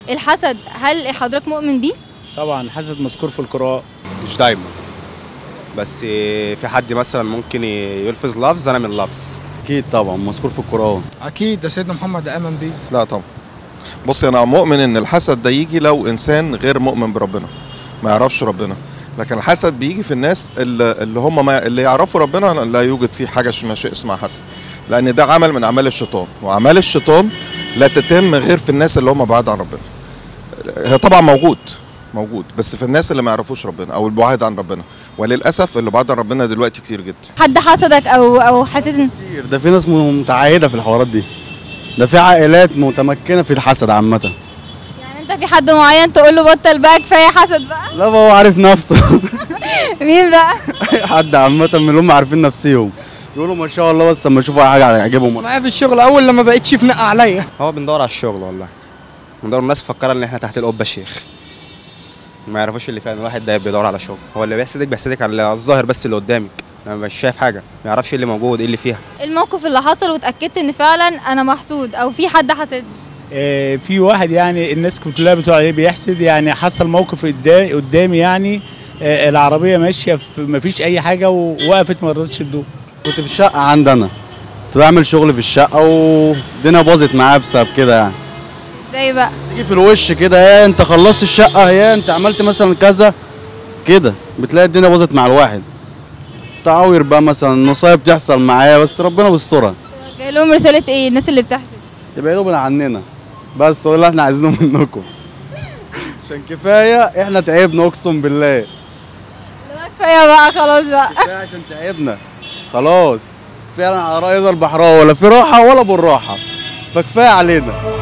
الحسد هل حضرتك مؤمن بيه طبعا الحسد مذكور في القرآن مش دايما بس في حد مثلا ممكن يلفظ لفظ انا من لفظ اكيد طبعا مذكور في القران اكيد ده سيدنا محمد امن بيه لا طبعا بص انا مؤمن ان الحسد ده يجي لو انسان غير مؤمن بربنا ما يعرفش ربنا لكن الحسد بيجي في الناس اللي, اللي هم ما اللي يعرفوا ربنا لا يوجد فيه حاجه ما شيء اسمها حسد لان ده عمل من اعمال الشيطان واعمال الشيطان لا تتم غير في الناس اللي هم بعاد عن ربنا هي طبعا موجود موجود بس في الناس اللي ما يعرفوش ربنا او البعاد عن ربنا وللاسف اللي بعاد عن ربنا دلوقتي كتير جدا حد حسدك او او حسيت ان كتير ده في ناس متعهده في الحوارات دي ده في عائلات متمكنه في الحسد عامه يعني انت في حد معين تقول له بطل بقى كفايه حسد بقى لا هو عارف نفسه مين بقى اي حد عامه من اللي هم عارفين نفسهم يقولوا ما شاء الله بس لما يشوفوا اي حاجه يعجبهم معايا في الشغل اول لما بقيت شيف نقى عليا هو بندور على الشغل والله بندور الناس مفكره ان احنا تحت القبه شيخ ما يعرفوش اللي فعلا الواحد ده بيدور على شغل هو اللي بيحسدك بيحسدك على الظاهر بس اللي قدامك انا مش شايف حاجه ما يعرفش ايه اللي موجود ايه اللي فيها الموقف اللي حصل واتاكدت ان فعلا انا محسود او في حد حسد آه، في واحد يعني الناس كلها بتقول عليه بيحسد يعني حصل موقف قدا- قدامي يعني آه، العربيه ماشيه في مفيش اي حاجه ووقفت ما رضتش تدوق كنت في الشقه عندي انا كنت بعمل شغل في الشقه والدنيا باظت معايا بسبب كده يعني ازاي بقى تيجي في الوش كده يا انت خلصت الشقه يا انت عملت مثلا كذا كده بتلاقي الدنيا باظت مع الواحد تعاوير بقى مثلا نصايب تحصل معايا بس ربنا بيسترها جاي لهم رساله ايه الناس اللي بتحسد تبعدوا من عننا بس هو اللي احنا عايزينه منكم عشان كفايه احنا تعبنا اقسم بالله لا كفايه بقى خلاص بقى كفايه عشان تعبنا خلاص فعلا على رأي ده البحراوي ولا في راحه ولا بالراحه فكفايه علينا